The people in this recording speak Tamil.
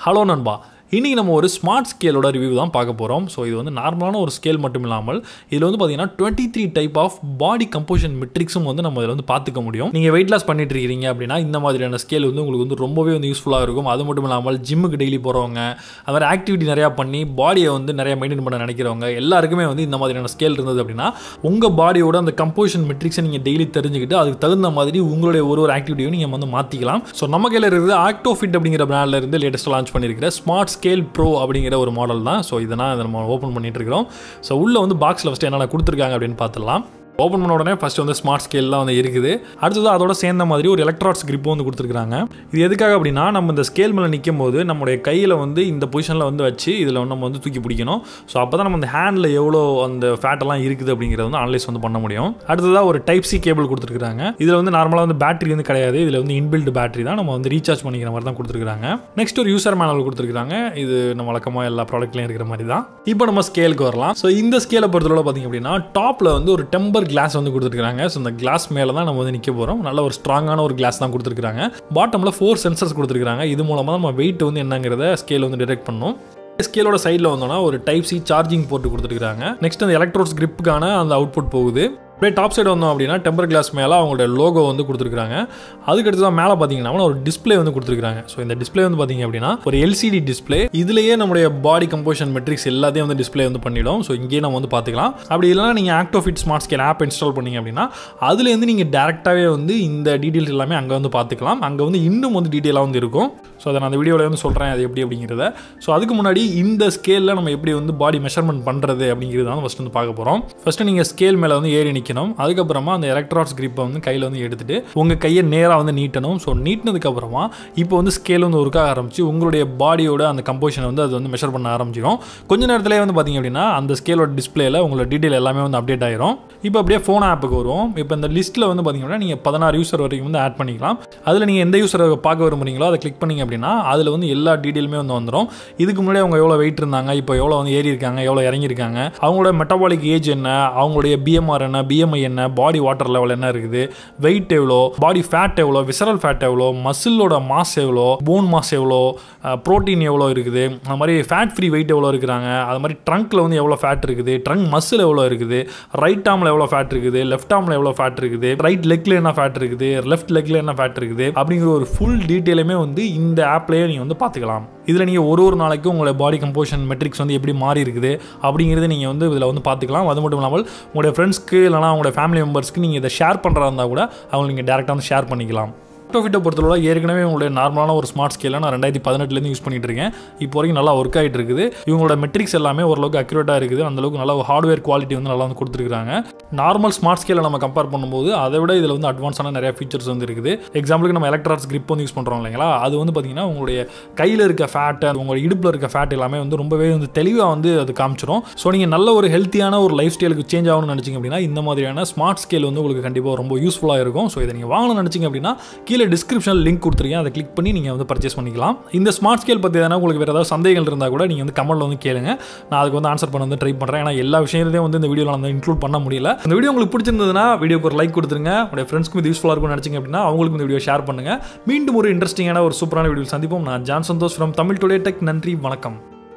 ஹலோ நண்பா இன்றைக்கி நம்ம ஒரு ஸ்மார்ட் ஸ்கேலோட ரிவ்யூ தான் பார்க்க போகிறோம் ஸோ இது வந்து நார்மலான ஒரு ஸ்கேல் மட்டும் இல்லாமல் இதில் வந்து பார்த்தீங்கன்னா twenty three type of body composition மெட்ரிக்ஸும் வந்து நம்ம இதில் வந்து பார்த்துக்க முடியும் நீங்கள் வெயிட் லாஸ் பண்ணிட்டு இருக்கீங்க அப்படின்னா இந்த மாதிரியான ஸ்கேல் வந்து உங்களுக்கு வந்து ரொம்பவே வந்து யூஸ்ஃபுல்லாக இருக்கும் அது மட்டும் இல்லாமல் ஜிம்முக்கு டெய்லி போகிறவங்க அது மாதிரி ஆக்டிவிட்டி நிறையா பண்ணி பாடியை வந்து நிறையா மெயின்டைன் பண்ண நினைக்கிறவங்க எல்லாருக்குமே வந்து இந்த மாதிரியான ஸ்கேல் இருந்தது அப்படின்னா உங்கள் பாடியோட அந்த கம்போஷன் மெட்ரிக்ஸை நீங்கள் டெய்லி தெரிஞ்சுக்கிட்டு அதுக்கு தகுந்த மாதிரி உங்களுடைய ஒரு ஒரு ஆக்டிவிட்டியும் நீங்கள் வந்து மாற்றிக்கலாம் ஸோ நம்ம கையில் இருக்குது ஆக்டோஃபிட் அப்படிங்கிற பிராண்டில் இருந்து லேட்டஸ்ட்டாக லான்ச் பண்ணியிருக்கிற ஸ்மார்ட் ஸ்கேல் ப்ரோ அப்படிங்கிற ஒரு மாடல் தான் ஸோ இதெல்லாம் இதை நம்ம ஓப்பன் பண்ணிட்டு இருக்கிறோம் ஸோ உள்ளே வந்து பாக்ஸில் ஃபஸ்ட்டு என்னென்ன கொடுத்துருக்காங்க அப்படின்னு பார்த்துடலாம் ஓப்பன் பண்ண உடனே ஃபஸ்ட்டு வந்து ஸ்மார்ட் ஸ்கேல்லாம் வந்து இருக்குது அடுத்தது அதோட சேர்ந்த மாதிரி ஒரு எலக்ட்ராட்ஸ் grip வந்து கொடுத்துருக்காங்க இது எதுக்காக அப்படின்னா நம்ம இந்த ஸ்கேல் மேலே நிற்கும் போது நம்மளுடைய கையில் வந்து இந்த பொசிஷனில் வந்து வச்சு இதில் நம்ம வந்து தூக்கி பிடிக்கணும் ஸோ அப்போ தான் நம்ம அந்த ஹேண்டில் எவ்வளோ அந்த ஃபேட்டெல்லாம் இருக்குது அப்படிங்கிறத வந்து அனலைஸ் வந்து பண்ண முடியும் அடுத்ததாக ஒரு டைப் சி கேபிள் கொடுத்துருக்காங்க இதில் வந்து நார்மலாக வந்து பேட்டரி வந்து கிடையாது இதில் வந்து இன்பில்ட் பேட்டரி தான் நம்ம வந்து ரீசார்ஜ் பண்ணிக்கிற மாதிரி தான் கொடுத்துருக்காங்க நெக்ஸ்ட் ஒரு யூசர் மேனுவல் கொடுத்துருக்காங்க இது நம்ம வழக்கமாக எல்லா ப்ராடக்ட்லையும் இருக்கிற மாதிரி தான் இப்போ நம்ம ஸ்கேலுக்கு வரலாம் ஸோ இந்த ஸ்கேலை பொறுத்தளவு பார்த்தீங்க அப்படின்னா டாப்பில் வந்து ஒரு டெம்பர் கிளாஸ் வந்து கொடுத்துருக்காங்க ஸோ இந்த கிளாஸ் மேலே தான் நம்ம வந்து நிற்க போகிறோம் நல்ல ஒரு ஸ்ட்ராங்கான ஒரு கிளாஸ் தான் கொடுத்துருக்காங்க பாட்டமில் ஃபோர் சென்சர்ஸ் கொடுத்துருக்காங்க இது மூலமாக நம்ம வெயிட் வந்து என்னங்கிறத ஸ்கேல் வந்து டிடெக்ட் பண்ணணும் ஸ்கேலோட சைடில் வந்தோம்னா ஒரு டைப் சி சார்ஜிங் போட்டு கொடுத்துருக்காங்க நெக்ஸ்ட் அந்த எலக்ட்ரோட்ஸ் கிரிப்புக்கான அந்த அவுட்புட் போகுது அப்படியே டாப் சைடு வந்தோம் அப்படின்னா டெம்பர் கிளாஸ் மேலே அவங்களோட லோகோ வந்து கொடுத்துருக்காங்க அதுக்கடுத்து தான் மேலே பார்த்தீங்கன்னா ஒரு டிஸ்ப்ளே வந்து கொடுத்துருக்காங்க ஸோ இந்த டிஸ்ப்ளே வந்து பார்த்தீங்க அப்படின்னா ஒரு எல்சிடி டிஸ்ப்ளே இதுலேயே நம்மளுடைய பாடி கம்போஷன் மெட்ரிக்ஸ் எல்லாத்தையும் வந்து டிஸ்ப்ளே வந்து பண்ணிடும் ஸோ இங்கேயே நம்ம வந்து பார்த்துக்கலாம் அப்படி இல்லைனா நீங்கள் Actofit smart scale app install பண்ணீங்க அப்படின்னா அதுலேருந்து நீங்கள் டேரெக்டாகவே வந்து இந்த டீட்டெயில்ஸ் எல்லாமே அங்கே வந்து பார்த்துக்கலாம் அங்கே வந்து இன்னும் வந்து டீட்டெயிலாக வந்து இருக்கும் ஸோ அதை நான் அந்த வீடியோவில் வந்து சொல்கிறேன் அது எப்படி அப்படிங்கிறத ஸோ அதுக்கு முன்னாடி இந்த ஸ்கேலில் நம்ம எப்படி வந்து பாடி மெஷர்மெண்ட் பண்ணுறது அப்படிங்கிறது தான் ஃபஸ்ட் வந்து பார்க்க போகிறோம் ஃபஸ்ட்டு நீங்கள் ஸ்கேல் மேலே வந்து ஏறி நிற்கணும் அதுக்கப்புறமா அந்த எலக்ட்ராட்ஸ் கிரிப்பை வந்து கையில் வந்து எடுத்துட்டு உங்கள் கையை நேராக வந்து நீட்டணும் ஸோ நீட்டினதுக்கப்புறமா இப்போ வந்து ஸ்கேல் வந்து ஒர்க் ஆக ஆரம்பிச்சு உங்களுடைய பாடியோட அந்த கம்போஷனை வந்து அது வந்து மெஷர் பண்ண ஆரம்பிச்சிடும் கொஞ்ச நேரத்திலே வந்து பார்த்தீங்க அப்படின்னா அந்த ஸ்கேலோட டிஸ்பிளேல உங்களோட டீட்டெயில் எல்லாமே வந்து அப்டேட் ஆயிரும் இப்போ அப்படியே ஃபோன் ஆப்புக்கு வருவோம் இப்போ இந்த லிஸ்ட்டில் வந்து பார்த்தீங்க அப்படின்னா நீங்கள் பதினாறு யூசர் வரைக்கும் வந்து ஆட் பண்ணிக்கலாம் அதில் நீங்கள் எந்த யூசரை பார்க்க விரும்புறீங்களோ அதை கிளிக் பண்ணீங்க அப்படின்னா அதில் வந்து எல்லா டீட்டெயிலுமே வந்து வந்துடும் இதுக்கு முன்னாடி அவங்க எவ்வளோ வெயிட் இருந்தாங்க இப்போ எவ்வளோ வந்து ஏறி இருக்காங்க எவ்வளோ இறங்கியிருக்காங்க அவங்களோட மெட்டபாலிக் ஏஜ் என்ன அவங்களுடைய பிஎம்ஆர் என்ன பிஎம்ஐ என்ன பாடி வாட்டர் லெவல் என்ன இருக்குது வெயிட் எவ்வளோ பாடி ஃபேட் எவ்வளோ விசரல் ஃபேட் எவ்வளோ மசிலோட மாஸ் எவ்வளோ போன் மாஸ் எவ்வளோ ப்ரோட்டீன் எவ்வளோ இருக்குது அது மாதிரி ஃபேட் ஃப்ரீ வெயிட் எவ்வளோ இருக்கிறாங்க அது மாதிரி ட்ரங்க்கில் வந்து எவ்வளோ ஃபேட் இருக்குது ட்ரங்க் மசில் எவ்வளோ இருக்குது ரைட் ஆர்மில் எவ்வளோ ஃபேட் இருக்குது லெஃப்ட் ஆர்மில் எவ்வளோ ஃபேட் இருக்குது ரைட் லெக்கில் என்ன ஃபேட் இருக்குது லெஃப்ட் லெக்கில் என்ன ஃபேட் இருக்குது அப்படிங்கிற ஒரு ஃபுல் டீட்டெயிலுமே வந்து இந்த ஆப்லேயே நீங்கள் வந்து பார்த்துக்கலாம் இதில் நீங்கள் ஒரு ஒரு நாளைக்கும் உங்களோட பாடி கம்போஷன் மெட்ரிக்ஸ் வந்து எப்படி மாறி இருக்குது அப்படிங்கிறது நீங்கள் வந்து இதில் வந்து பார்த்துக்கலாம் அது மட்டும் இல்லாமல் உங்களுடைய ஃப்ரெண்ட்ஸ்க்கு இல்லைனா உங்களுடைய ஃபேமிலி மெம்பர்ஸ்க்கு நீங்கள் இதை ஷேர் பண்ணுறதா இருந்தால் கூட அவங்க நீங்கள் டேரெக்டாக வந்து ஷேர் பண்ணிக்கலாம் ஆக்டோஃபிட்டை பொறுத்தவரை ஏற்கனவே உங்களுடைய நார்மலான ஒரு ஸ்மார்ட் ஸ்கேலை நான் ரெண்டாயிரத்தி பதினெட்டுலேருந்து யூஸ் பண்ணிட்டு இருக்கேன் இப்போ வரைக்கும் நல்லா ஒர்க் ஆகிட்டு இருக்குது இவங்களோட மெட்ரிக்ஸ் எல்லாமே ஓரளவுக்கு அக்யூரேட்டாக இருக்குது அந்தளவுக்கு நல்ல ஹார்ட்வேர் குவாலிட்டி வந்து நல்லா வந்து கொடுத்துருக்காங்க நார்மல் ஸ்மார்ட் ஸ்கேலை நம்ம கம்பேர் பண்ணும்போது அதை விட இதில் வந்து அட்வான்ஸான நிறைய ஃபீச்சர்ஸ் வந்து இருக்குது எக்ஸாம்பிளுக்கு நம்ம எலக்ட்ராட்ஸ் கிரிப் வந்து யூஸ் பண்ணுறோம் இல்லைங்களா அது வந்து பார்த்தீங்கன்னா உங்களுடைய கையில் இருக்க ஃபேட்டு உங்களோட இடுப்பில் இருக்க ஃபேட் எல்லாமே வந்து ரொம்பவே வந்து தெளிவாக வந்து அது காமிச்சிரும் ஸோ நீங்கள் நல்ல ஒரு ஹெல்த்தியான ஒரு லைஃப் ஸ்டைலுக்கு சேஞ்ச் ஆகணும்னு நினச்சிங்க அப்படின்னா இந்த மாதிரியான ஸ்மார்ட் ஸ்கேல் வந்து உங்களுக்கு கண்டிப்பாக ரொம்ப யூஸ்ஃபுல்லாக இருக்கும் ஸோ இதை நீங்கள் வாங்கணும்னு நினச்சிங்க அப்படின்னா கீழே டிஸ்கிரிப்ஷனில் லிங்க் கொடுத்துருக்கேன் அதை கிளிக் பண்ணி நீங்கள் வந்து பர்ச்சேஸ் பண்ணிக்கலாம் இந்த ஸ்மார்ட் ஸ்கேல் பற்றி எதனா உங்களுக்கு வேறு ஏதாவது சந்தேகங்கள் இருந்தால் கூட நீங்கள் வந்து கமெண்ட்டில் வந்து கேளுங்க நான் அதுக்கு வந்து ஆன்சர் பண்ண வந்து ட்ரை பண்ணுறேன் ஏன்னா எல்லா விஷயத்தையும் வந்து இந்த வீடியோவில் வந்து இன்க்ளூட் பண்ண முடியல இந்த வீடியோ உங்களுக்கு பிடிச்சிருந்ததுன்னா வீடியோக்கு ஒரு லைக் கொடுத்துருங்க உங்களுடைய ஃப்ரெண்ட்ஸ்க்கும் இது யூஸ்ஃபுல்லாக இருக்கும்னு நினச்சிங்க அப்படின்னா அவங்களுக்கு இந்த வீடியோ ஷேர் பண்ணுங்கள் மீண்டும் ஒரு இன்ட்ரெஸ்டிங்கான ஒரு சூப்பரான வீடியோ சந்திப்போம் நான் John Santhosh from Tamil today tech நன்றி வணக்கம்